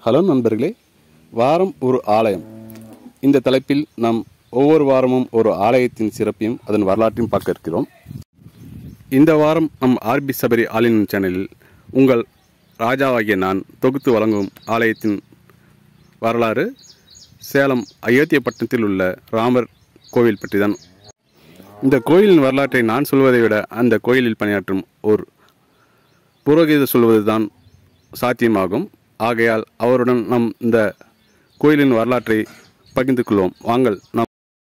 Hello நண்பர்களே வாரம் ஒரு ஆலயம் இந்த தலைப்பில் நாம் ஒவ்வொரு வாரமும் ஒரு ஆலயத்தின் சிறப்பையும் அதன் வரலாற்றையும் பார்க்க இருக்கிறோம் இந்த வாரம் நம் ஆர்பி சபரி ஆலயம் சேனலில் உங்கள் ராஜாவாகிய நான் தொகுத்து வழங்கும் ஆலயத்தின் வரலாறு சேலம் அயோத்தியப்பட்டினத்தில் உள்ள ராமர் கோவில் பற்றி தான் இந்த கோயிலின் வரலாற்றை நான் சொல்வதை விட அந்த கோயிலில் பணியாற்றும் ஒரு புரோகிதர் சொல்வதுதான் சாத்தியமாகும் ஆகையால் அவருடன் நாம் இந்த கோயிலின் வரலாற்றை பகிர்ந்து கொள்வோம் வாங்கள் நாம்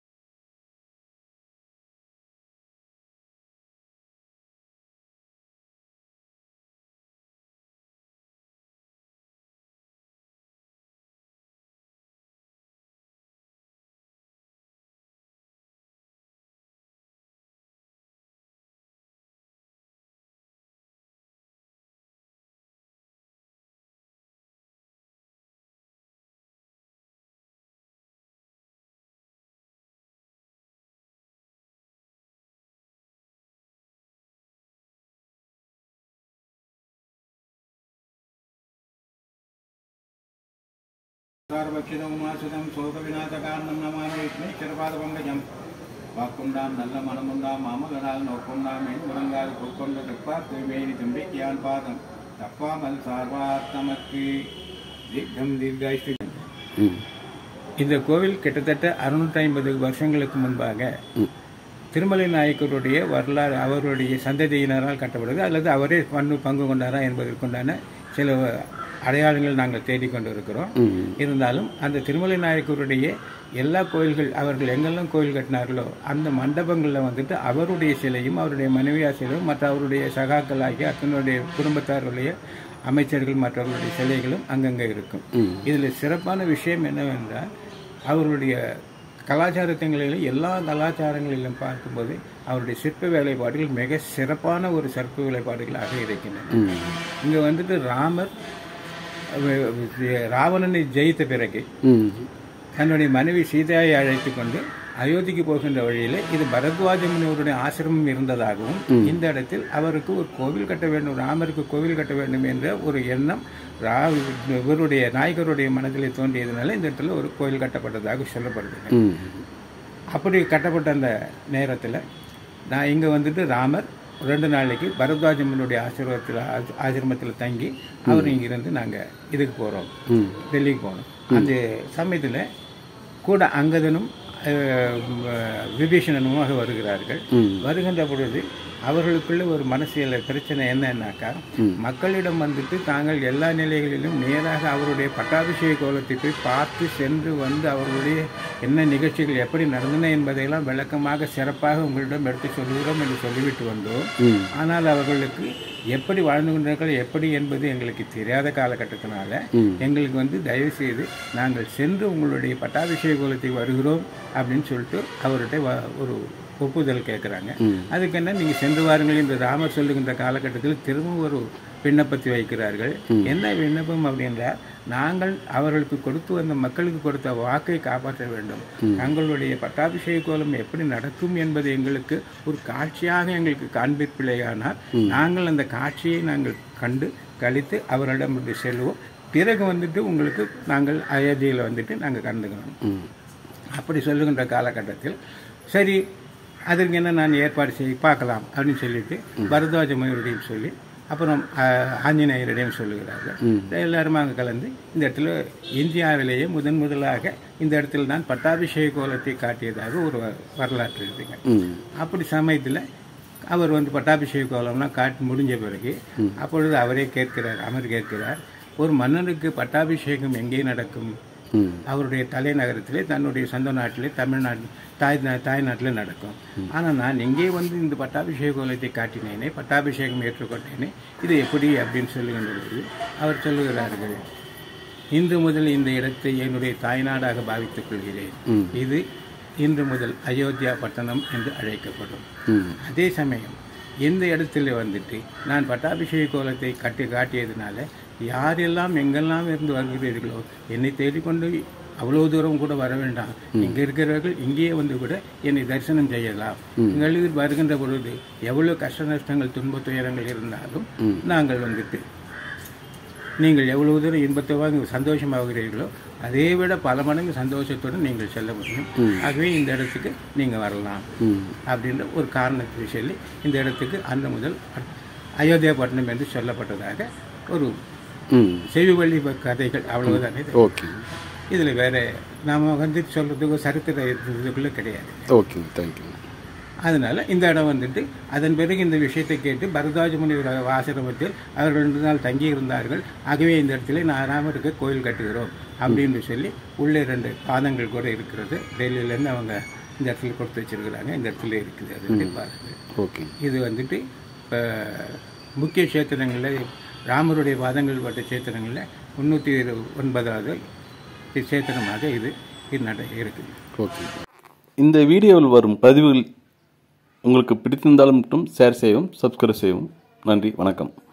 சார்பட்சிதமுமாசுதம் சோகவிநாசகாரணம் நமாமி விஷ்ணேஸ்வரபாதபங்கஜம் வாக்குண்டாம் நல்ல மனமுண்டாம் மாமகனால் நோக்குண்டாம் என் முழங்கால் பூக்கொண்ட துப்பார் தூய்மையை தும்பிக்கியான் பாதம் தப்பாமல் சார்வார் தமக்கு தீர்க்கம் தீர்காயுஷ்டி ம், இந்த கோவில் கிட்டத்தட்ட அறுநூற்றி ஐம்பது வருஷங்களுக்கு முன்பாக திருமலை நாயக்கருடைய வரலாறு அவருடைய சந்ததியினரால் கட்டப்படுது அல்லது அவரே பங்கு பங்கு கொண்டாரா என்பதற்குண்டான சில அடையாளங்கள் நாங்கள் தேடிக்கொண்டு இருக்கிறோம் ம், இருந்தாலும் அந்த திருமலை நாயக்கருடைய எல்லா கோயில்கள் அவர்கள் எங்கெல்லாம் கோயில் கட்டினார்களோ அந்த மண்டபங்களில் வந்துட்டு அவருடைய சிலையும் அவருடைய மனைவியார் சிலையும் மற்ற அவருடைய சகாக்களாகிய அத்தனுடைய குடும்பத்தாருடைய அமைச்சர்கள் மற்றவர்களுடைய சிலைகளும் அங்கங்கே இருக்கும் ம். இதில் சிறப்பான விஷயம் என்னவென்றால் அவருடைய கலாச்சாரத்தங்களிலும் எல்லா கலாச்சாரங்களிலும் பார்க்கும்போது அவருடைய சிற்ப வேலைப்பாடுகள் மிக சிறப்பான ஒரு சிற்ப வேலைப்பாடுகளாக இருக்கின்றன ம், இங்கே வந்துட்டு ராமர் அஹ், ராவணனை ஜெயித்த பிறகு ம், தன்னுடைய மனைவி சீதையை அழைத்து கொண்டு அயோத்திக்கு போகின்ற வழியில் இது பரத்வாஜ முனிவருடைய ஆசிரமம் இருந்ததாகவும் இந்த இடத்தில் அவருக்கு ஒரு கோவில் கட்ட வேண்டும் ராமருக்கு கோவில் கட்ட வேண்டும் என்ற ஒரு எண்ணம் ரா இவருடைய நாயகருடைய மனதில் தோன்றியதுனால இந்த இடத்துல ஒரு கோவில் கட்டப்பட்டதாக சொல்லப்படுது ம், அப்படி கட்டப்பட்ட அந்த நேரத்தில் நான் இங்கே வந்துட்டு ராமர் ரெண்டு நாளைக்கு பரத்வாஜ முனிவருடைய ஆசிரமத்தில் ஆசிரமத்தில் தங்கி அவர் இங்கிருந்து நாங்கள் இதுக்கு போகிறோம் ம், டெல்லிக்கு போனோம் அந்த சமயத்தில் கூட அங்கதனும் அஹ், விபீஷணனுமாக வருகிறார்கள் ம். வருகின்ற பொழுது அவர்களுக்குள்ள ஒரு மனசியல் பிரச்சனை என்னன்னாக்கா மக்களிடம் வந்துட்டு தாங்கள் எல்லா நிலைகளிலும் நேராக அவருடைய பட்டாபிஷேக கோலத்தை போய் பார்த்து சென்று வந்து அவர்களுடைய என்ன நிகழ்ச்சிகள் எப்படி நடந்தன என்பதையெல்லாம் விளக்கமாக சிறப்பாக உங்களிடம் எடுத்து சொல்லுகிறோம் என்று சொல்லிவிட்டு வந்தோம் ம். ஆனால் அவர்களுக்கு எப்படி வாழ்ந்து கொண்டார்கள் எப்படி என்பது எங்களுக்கு தெரியாத காலகட்டத்தினால ம். எங்களுக்கு வந்து தயவு செய்து நாங்கள் சென்று உங்களுடைய பட்டாபிஷேக கோலத்தை வருகிறோம் அப்படின்னு சொல்லிட்டு அவர்கிட்ட வ- ஒரு ஒப்புதல் கேட்குறாங்க ம். அதுக்கு என்ன நீங்கள் சென்று வாருங்கள் என்று ராமர் சொல்லுகின்ற காலகட்டத்தில் திரும்ப ஒரு விண்ணப்பத்தை வைக்கிறார்கள் என்ன விண்ணப்பம் அப்படின்றால் நாங்கள் அவர்களுக்கு கொடுத்து வந்த மக்களுக்கு கொடுத்த வாக்கை காப்பாற்ற வேண்டும் தங்களுடைய பட்டாபிஷேக கோலம் எப்படி நடக்கும் என்பது எங்களுக்கு ஒரு காட்சியாக எங்களுக்கு காண்பிப்பில்லையானால் நாங்கள் அந்த காட்சியை நாங்கள் கண்டு கழித்து அவரிடம் வந்து செல்வோம் பிறகு வந்துட்டு உங்களுக்கு நாங்கள் அயோத்தியில் வந்துட்டு நாங்கள் கலந்துக்கணும் ம். அப்படி சொல்லுகின்ற காலகட்டத்தில் சரி அதற்கு என்ன நான் ஏற்பாடு செய்ய பார்க்கலாம் அப்படின்னு சொல்லிட்டு பரத்வாஜ மயூரிடையும் சொல்லி அப்புறம் அஹ், ஆஞ்சநேயரிடையும் சொல்லுகிறார்கள் எல்லாரும் அங்கே கலந்து இந்த இடத்துல இந்தியாவிலேயே முதன் முதலாக இந்த இடத்துல தான் பட்டாபிஷேக கோலத்தை காட்டியதாக ஒரு வ- வரலாற்று இருக்குங்க ம். அப்படி சமயத்தில் அவர் வந்து பட்டாபிஷேக கோலம்லாம் காட்டி முடிஞ்ச பிறகு அப்பொழுது அவரே கேட்கிறார் அமர் கேட்கிறார் ஒரு மன்னனுக்கு பட்டாபிஷேகம் எங்கே நடக்கும் ம். அவருடைய தலைநகரத்திலே தன்னுடைய சொந்த நாட்டிலே தமிழ்நாட்டு தாய் தாய்நாட்டிலே நடக்கும் ஆனால் நான் எங்கே வந்து இந்த பட்டாபிஷேக கோலத்தை காட்டினேனே பட்டாபிஷேகம் ஏற்றுக்கொண்டேனே இது எப்படி அப்படின்னு சொல்லுகின்ற பொழுது அவர் சொல்லுகிறார்கள் இன்று முதல் இந்த இடத்தை என்னுடைய தாய்நாடாக பாவித்துக் கொள்கிறேன் ம். இது இன்று முதல் அயோத்தியா பட்டணம் என்று அழைக்கப்படும் ம். அதே சமயம் இந்த இடத்துல வந்துட்டு நான் பட்டாபிஷேக கோலத்தை கட்டி காட்டியதுனால யாரெல்லாம் எங்கெல்லாம் இருந்து வருகிறீர்களோ என்னை தேடிக்கொண்டு அவ்வளவு தூரம் கூட வர வேண்டாம் இங்க இருக்கிறவர்கள் இங்கேயே வந்து கூட என்னை தரிசனம் செய்யலாம் எங்களுக்கு வருகின்ற பொழுது எவ்வளவு கஷ்ட நஷ்டங்கள் துன்ப துயரங்கள் இருந்தாலும் நாங்கள் வந்துட்டு நீங்கள் எவ்வளவு தூரம் இன்பத்தை வாங்கி சந்தோஷமாகிறீர்களோ அதை விட பல மடங்கு சந்தோஷத்துடன் நீங்கள் செல்ல முடியும் ஆகவே இந்த இடத்துக்கு நீங்கள் வரலாம் ம் அப்படின்ற ஒரு காரணத்தை சொல்லி இந்த இடத்துக்கு அந்த முதல் அயோத்தியாபட்டினம் என்று சொல்லப்பட்டதாக ஒரு ம் செவிவழி கதைகள் அவ்வளவுதான் இது ஓகே இதில் வேற நாம வந்து சொல்றதுக்கு சரித்திர இதுக்குள்ள கிடையாது ஓகேங்க தேங்க்யூ அதனால இந்த இடம் வந்துட்டு அதன் பிறகு இந்த விஷயத்தை கேட்டு பரதாஜ முனிவர் ஆசிரமத்தில் அவர்கள் ரெண்டு நாள் தங்கி இருந்தார்கள் ஆகவே இந்த இடத்துல நான் ராமருக்கு கோயில் கட்டுகிறோம் அப்படின்னு சொல்லி உள்ளே ரெண்டு பாதங்கள் கூட இருக்கிறது டெல்லியிலேருந்து அவங்க இந்த இடத்துல கொடுத்து வச்சிருக்கிறாங்க இந்த இடத்துல இருக்குது அது ரெண்டு பாதங்கள் ஓகே இது வந்துட்டு இப்போ முக்கிய கஷேத்திரங்களில் ராமருடைய பாதங்கள் பட்ட கஷேத்திரங்களில் முந்நூற்றி ஒன்பதாவது கஷேத்திரமாக இது இது நட இருக்குது ஓகே இந்த வீடியோவில் வரும் பதிவுகள் உங்களுக்கு பிடித்திருந்தாலும் மட்டும் ஷேர் செய்யவும் சப்ஸ்கிரைப் செய்யவும் நன்றி வணக்கம்